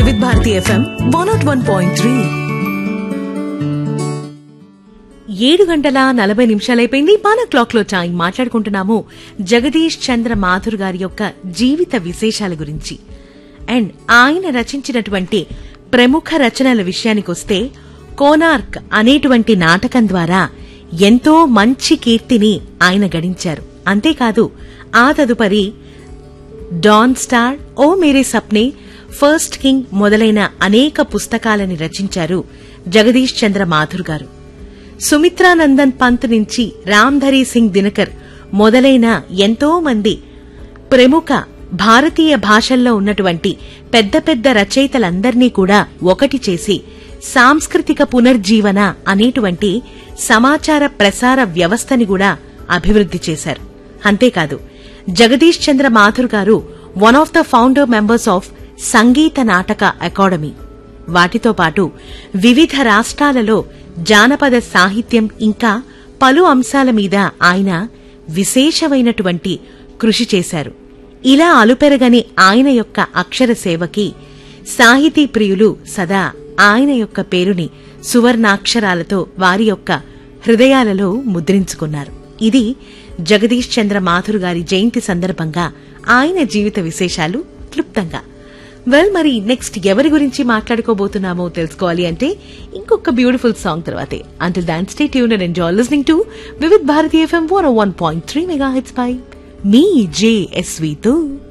వివిధ Bharati FM one nought one point three ఏడు గంటల నలభై నిమిషాలైపోయింది మన క్లాక్ లో టైం మాట్లాడుకుంటున్నాము జగదీష్ చంద్ర మాథుర్ గారి యొక్క జీవిత విశేషాల గురించి అండ్ ఆయన రచించినటువంటి ప్రముఖ రచనల విషయానికొస్తే కోనార్క్ అనేటువంటి నాటకం ద్వారా ఎంతో మంచి కీర్తిని ఆయన గడించారు అంతేకాదు ఆ తదుపరి dawn star O Mere Sapne first king మొదలైన అనేక పుస్తకాలని రచించారు జగదీష్ చంద్ర మాథుర్ గారు సుమిత్రానందన్ పంత్ నుంచి రామ్ధరీ సింగ్ దినకర్ మొదలైన ఎంతో మంది ప్రముఖ భారతీయ భాషల్లో ఉన్నటువంటి పెద్ద పెద్ద రచయితలందర్నీ కూడా ఒకటి చేసి సాంస్కృతిక పునర్జీవన అనేటువంటి సమాచార ప్రసార వ్యవస్థని కూడా అభివృద్ధి చేశారు అంతేకాదు జగదీష్ చంద్ర మాథుర్ గారు one of the founder members of Sangeet Natak Akademi వాటితో పాటు వివిధ రాష్ట్రాలలో జానపద సాహిత్యం ఇంకా పలు అంశాల మీద ఆయన విశేషమైనటువంటి కృషి చేశారు ఇలా అలుపెరగని ఆయన యొక్క అక్షర సేవకి సాహితీ ప్రియులు సదా ఆయన యొక్క పేరుని సువర్ణాక్షరాలతో వారి యొక్క హృదయాలలో ముద్రించుకున్నారు ఇది జగదీష్ చంద్ర మాథుర్ గారి జయంతి సందర్భంగా ఆయన జీవిత విశేషాలు క్లుప్తంగా వెల్ మరి నెక్స్ట్ ఎవరి గురించి మాట్లాడుకోబోతున్నామో తెలుసుకోవాలి అంటే ఇంకొక బ్యూటిఫుల్ సాంగ్ తర్వాతే until then stay tune and enjoy listening to Vividh Bharatiya FM one one point three megahertz పై మీ జేఎస్వీతో